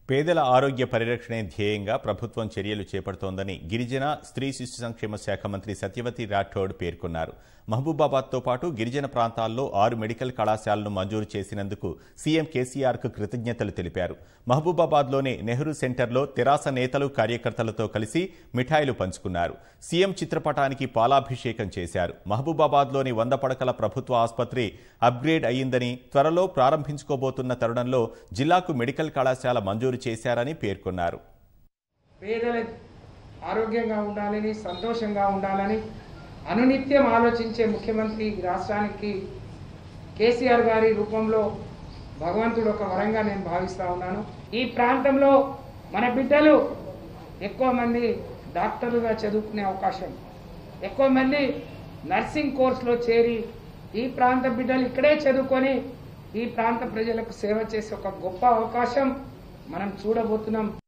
పేదల ఆరోగ్య పరిరక్షణే ధ్యేయంగా ప్రభుత్వం చర్యలు చేపడుతోందని గిరిజన స్త్రీ శిశు సంక్షేమ శాఖ మంత్రి సత్యవతి రాఠోడ్ పేర్కొన్నారు మహబూబాబాద్తో పాటు గిరిజన ప్రాంతాల్లో ఆరు మెడికల్ కళాశాలను మంజూరు చేసినందుకు సీఎం కేసీఆర్కు కృతజ్ఞతలు తెలిపారు మహబూబాబాద్లోని నెహ్రూ సెంటర్లో తెరాస నేతలు కార్యకర్తలతో కలిసి మిఠాయిలు పంచుకున్నారు సీఎం చిత్రపటానికి పాలాభిషేకం చేశారు మహబూబాబాద్లోని వంద పడకల ప్రభుత్వ ఆసుపత్రి అప్గ్రేడ్ అయ్యిందని త్వరలో ప్రారంభించుకోబోతున్న తరుణంలో జిల్లాకు మెడికల్ కళాశాల మంజూరు చేశారని పేర్కొన్నారు పేదల ఆరోగ్యంగా ఉండాలని సంతోషంగా ఉండాలని అనునిత్యం ఆలోచించే ముఖ్యమంత్రి ఈ రాష్ట్రానికి కేసీఆర్ గారి రూపంలో భగవంతుడు ఒక వరంగా నేను భావిస్తా ఉన్నాను ఈ ప్రాంతంలో మన బిడ్డలు ఎక్కువ మంది డాక్టర్లుగా చదువుకునే అవకాశం ఎక్కువ మంది నర్సింగ్ కోర్సులో చేరి ఈ ప్రాంత బిడ్డలు ఇక్కడే చదువుకొని ఈ ప్రాంత ప్రజలకు సేవ చేసే ఒక గొప్ప అవకాశం మనం చూడబోతున్నాం